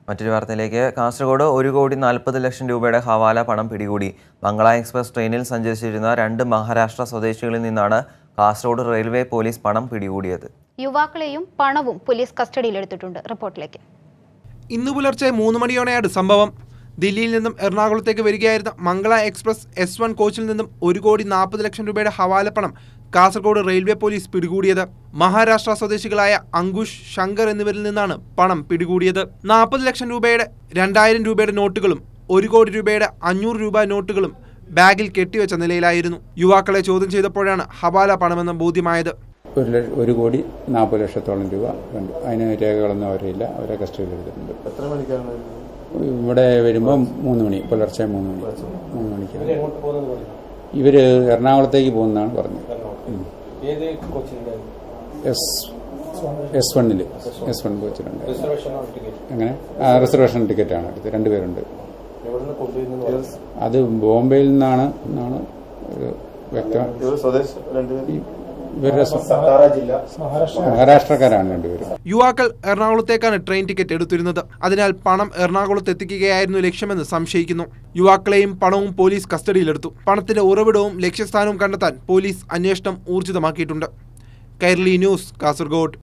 മറ്റൊരു വാർത്തയിലേക്ക് കാസർഗോഡ് ഒരു കോടി നാൽപ്പത് ലക്ഷം രൂപയുടെ ഹവാല പണം പിടികൂടി മംഗള എക്സ്പ്രസ് ട്രെയിനിൽ സഞ്ചരിച്ചിരുന്ന രണ്ട് മഹാരാഷ്ട്ര സ്വദേശികളിൽ നിന്നാണ് കാസർഗോഡ് റെയിൽവേ പോലീസ് പണം പിടികൂടിയത് യുവാക്കളെയും പണവും പോലീസ് കസ്റ്റഡിയിലെടുത്തിട്ടുണ്ട് റിപ്പോർട്ടിലേക്ക് ഇന്നു പുലർച്ചെ മൂന്ന് മണിയോടെയാണ് സംഭവം ദില്ലിയിൽ നിന്നും എറണാകുളത്തേക്ക് വരികയായിരുന്ന മംഗള എക്സ്പ്രസ് എസ് വൺ കോച്ചിൽ നിന്നും ഒരു കോടി നാൽപ്പത് ലക്ഷം രൂപയുടെ ഹവാലപ്പണം കാസർഗോഡ് റെയിൽവേ പോലീസ് പിടികൂടിയത് മഹാരാഷ്ട്ര സ്വദേശികളായ അങ്കുഷ് ശങ്കർ എന്നിവരിൽ നിന്നാണ് പണം പിടികൂടിയത് നാൽപ്പത് ലക്ഷം രൂപയുടെ രണ്ടായിരം രൂപയുടെ നോട്ടുകളും ഒരു കോടി രൂപയുടെ അഞ്ഞൂറ് രൂപ നോട്ടുകളും ബാഗിൽ കെട്ടിവെച്ച നിലയിലായിരുന്നു യുവാക്കളെ ചോദ്യം ചെയ്തപ്പോഴാണ് ഹവാല പണമെന്ന് ബോധ്യമായത് ഒരു ലക്ഷ ഒരു കോടി നാൽപ്പത് ലക്ഷത്തോളം രൂപ കണ്ടു അതിന് രേഖകളൊന്നും അവരില്ല അവരെ കസ്റ്റഡിയിൽ എടുത്തിട്ടുണ്ട് എത്ര മണിക്കാണ് ഇവിടെ വരുമ്പോൾ മൂന്ന് മണി പുലർച്ചെ മൂന്ന് മണി മൂന്ന് മണിക്കാണ് എങ്ങോട്ട് പോകുന്നത് പറയും ഇവര് എറണാകുളത്തേക്ക് പോകുന്നതാണ് പറഞ്ഞത് ഉം. ഏത് കോച്ചിലുണ്ടായിരുന്നു എസ് എസ് വണ്ണിൽ എസ് വൺ കോച്ചിലുണ്ട് റിസർവേഷൻ ഓൺ ടിക്കറ്റ് അങ്ങനെ ആ റിസർവേഷൻ ടിക്കറ്റാണ് എടുത്തത് രണ്ടുപേരുണ്ട് എവിടുന്ന് കൊണ്ടുവരുന്നത് അത് ബോംബെയിൽ നിന്നാണ് എന്നാണ് ഒരു വ്യക്തം സ്വദേശ് രണ്ടുപേരും ഇവരുടെ സ്വ- സത്താറ ജില്ല മഹാരാഷ്ട്രക്കാരാണ് രണ്ടുപേരും യുവാക്കൾ എറണാകുളത്തേക്കാണ് ട്രെയിൻ ടിക്കറ്റ് എടുത്തിരുന്നത് അതിനാൽ പണം എറണാകുളത്ത് എത്തിക്കുകയായിരുന്നു ലക്ഷ്യമെന്ന് സംശയിക്കുന്നു യുവാക്കളെയും പണവും പോലീസ് കസ്റ്റഡിയിലെടുത്തു പണത്തിന്റെ ഉറവിടവും ലക്ഷ്യസ്ഥാനവും കണ്ടെത്താൻ പോലീസ് അന്വേഷണം ഊർജിതമാക്കിയിട്ടുണ്ട് കൈരളി ന്യൂസ് കാസർഗോഡ്